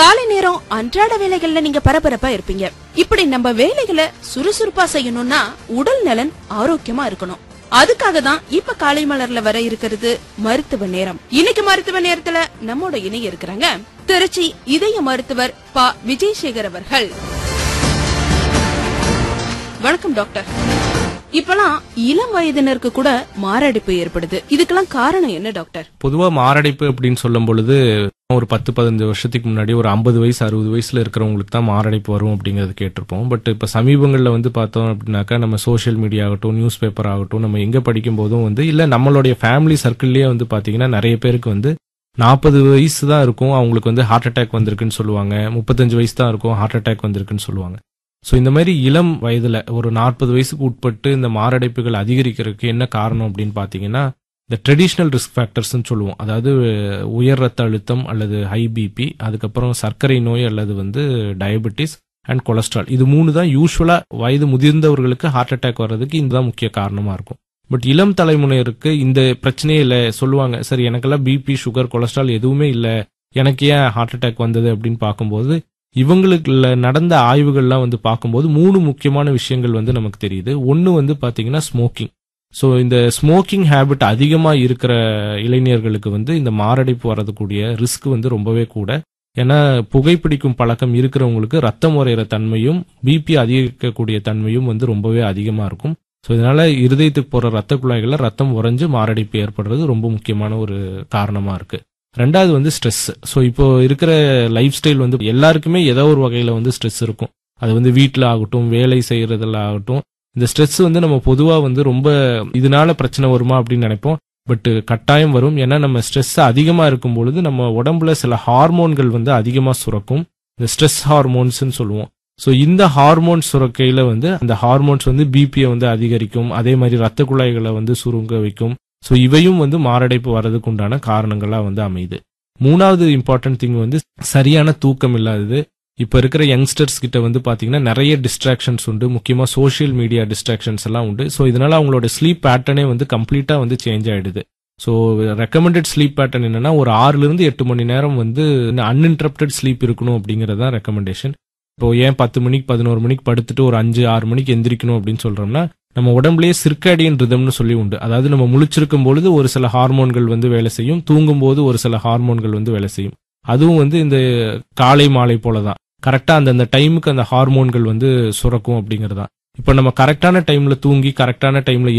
காலை நேரம் அன்றாட வேலைகள்ல நீங்க பரபரப்பா இருப்பீங்க இப்படி நம்ம வேலைகளை சுறுசுறுப்பா செய்யணும்னா உடல் நலன் ஆரோக்கியமா இருக்கணும் அதுக்காக தான் இப்ப காலை மலர்ல வர இருக்கிறது மருத்துவ நேரம் இன்னைக்கு மருத்துவ நேரத்துல நம்மோட இணைய இருக்கிறாங்க திருச்சி இதய மருத்துவர் ப விஜயசேகர் அவர்கள் வணக்கம் டாக்டர் இப்பலாம் இளம் வயதினருக்கு கூட மாரடைப்பு ஏற்படுது இதுக்கெல்லாம் காரணம் என்ன டாக்டர் பொதுவா மாரடைப்பு அப்படின்னு சொல்லும் பொழுது ஒரு பத்து பதினஞ்சு வருஷத்துக்கு முன்னாடி ஒரு ஐம்பது வயசு அறுபது வயசுல இருக்கிறவங்களுக்கு தான் மாரடைப்பு வரும் அப்படிங்கறது கேட்டிருப்போம் பட் இப்ப சமீபங்களில் வந்து பார்த்தோம் அப்படின்னாக்கா நம்ம சோஷியல் மீடியா ஆகட்டும் நியூஸ் பேப்பர் ஆகட்டும் நம்ம எங்க படிக்கும் போதும் வந்து இல்ல நம்மளுடைய ஃபேமிலி சர்க்கிள்லயே வந்து பாத்தீங்கன்னா நிறைய பேருக்கு வந்து நாற்பது வயசு தான் இருக்கும் அவங்களுக்கு வந்து ஹார்ட் அட்டாக் வந்திருக்குன்னு சொல்லுவாங்க முப்பத்தஞ்சு வயசு தான் இருக்கும் ஹார்ட் அட்டாக் வந்திருக்குன்னு சொல்லுவாங்க ஸோ இந்த மாதிரி இளம் வயதுல ஒரு நாற்பது வயசுக்கு உட்பட்டு இந்த மாரடைப்புகள் அதிகரிக்கிறதுக்கு என்ன காரணம் அப்படின்னு பார்த்தீங்கன்னா இந்த ட்ரெடிஷ்னல் ரிஸ்க் ஃபேக்டர்ஸ்னு சொல்லுவோம் அதாவது உயர் ரத்த அழுத்தம் அல்லது ஹை பிபி அதுக்கப்புறம் சர்க்கரை நோய் அல்லது வந்து டயபெட்டிஸ் அண்ட் கொலஸ்ட்ரால் இது மூணு தான் யூஸ்வலா வயது முதிர்ந்தவர்களுக்கு ஹார்ட் அட்டாக் வர்றதுக்கு இதுதான் முக்கிய காரணமா இருக்கும் பட் இளம் தலைமுறையினருக்கு இந்த பிரச்சனையே இல்லை சொல்லுவாங்க சரி எனக்கெல்லாம் பிபி சுகர் கொலஸ்ட்ரால் எதுவுமே இல்லை எனக்கு ஏன் ஹார்ட் அட்டாக் வந்தது அப்படின்னு பார்க்கும்போது இவங்களுக்குள்ள நடந்த ஆய்வுகள்லாம் வந்து பார்க்கும்போது மூணு முக்கியமான விஷயங்கள் வந்து நமக்கு தெரியுது ஒன்று வந்து பார்த்தீங்கன்னா ஸ்மோக்கிங் ஸோ இந்த ஸ்மோக்கிங் ஹேபிட் அதிகமாக இருக்கிற இளைஞர்களுக்கு வந்து இந்த மாரடைப்பு வரதுக்கூடிய ரிஸ்க் வந்து ரொம்பவே கூட ஏன்னா புகைப்பிடிக்கும் பழக்கம் இருக்கிறவங்களுக்கு ரத்தம் உறையிற தன்மையும் பிபி அதிகரிக்கக்கூடிய தன்மையும் வந்து ரொம்பவே அதிகமாக இருக்கும் ஸோ இதனால இருதயத்துக்கு போகிற ரத்த குழாய்களில் ரத்தம் உறைஞ்சு மாரடைப்பு ஏற்படுறது ரொம்ப முக்கியமான ஒரு காரணமாக இருக்கு ரெண்டாவது வந்து ஸ்ட்ரெஸ் ஸோ இப்போ இருக்கிற லைஃப் ஸ்டைல் வந்து எல்லாருக்குமே ஏதோ ஒரு வகையில் வந்து ஸ்ட்ரெஸ் இருக்கும் அது வந்து வீட்டில் ஆகட்டும் வேலை செய்யறதுல ஆகட்டும் இந்த ஸ்ட்ரெஸ் வந்து நம்ம பொதுவாக வந்து ரொம்ப இதனால பிரச்சனை வருமா அப்படின்னு நினைப்போம் பட் கட்டாயம் வரும் ஏன்னா நம்ம ஸ்ட்ரெஸ் அதிகமாக இருக்கும் பொழுது நம்ம உடம்புல சில ஹார்மோன்கள் வந்து அதிகமாக சுரக்கும் இந்த ஸ்ட்ரெஸ் ஹார்மோன்ஸ்னு சொல்லுவோம் ஸோ இந்த ஹார்மோன்ஸ் சுரக்கையில் வந்து அந்த ஹார்மோன்ஸ் வந்து பிபியை வந்து அதிகரிக்கும் அதே மாதிரி ரத்த குழாய்களை வந்து சுருங்க வைக்கும் ஸோ இவையும் வந்து மாரடைப்பு வர்றதுக்கு உண்டான காரணங்களாக வந்து அமையுது மூணாவது இம்பார்ட்டன்ட் திங் வந்து சரியான தூக்கம் இல்லாதது இப்போ இருக்கிற யங்ஸ்டர்ஸ் கிட்ட வந்து பார்த்தீங்கன்னா நிறைய டிஸ்ட்ராக்ஷன்ஸ் உண்டு முக்கியமாக சோஷியல் மீடியா டிஸ்ட்ராக்ஷன்ஸ் எல்லாம் உண்டு ஸோ இதனால அவங்களோட ஸ்லீப் பேட்டர்னே வந்து கம்ப்ளீட்டாக வந்து சேஞ்ச் ஆயிடுது ஸோ ரெக்கமெண்டட் ஸ்லீப் பேட்டர்ன் என்னன்னா ஒரு ஆறுல இருந்து எட்டு மணி நேரம் வந்து அன்இன்டரப்டட் ஸ்லீப் இருக்கணும் அப்படிங்கிறது தான் ரெக்கமெண்டேஷன் இப்போ ஏன் பத்து மணிக்கு பதினோரு மணிக்கு படுத்துட்டு ஒரு அஞ்சு ஆறு மணிக்கு எந்திரிக்கணும் அப்படின்னு சொல்றோம்னா நம்ம உடம்புலயே சிற்காடியன் ரிதம்னு சொல்லி உண்டு அதாவது நம்ம முழிச்சிருக்கும் பொழுது ஒரு சில ஹார்மோன்கள் வந்து வேலை செய்யும் தூங்கும் போது ஒரு சில ஹார்மோன்கள் வந்து வேலை செய்யும் அதுவும் வந்து இந்த காலை மாலை போல தான் கரெக்டா அந்தந்த டைமுக்கு அந்த ஹார்மோன்கள் வந்து சுரக்கும் அப்படிங்கறதா இப்போ நம்ம கரெக்டான டைம்ல தூங்கி கரெக்டான டைம்ல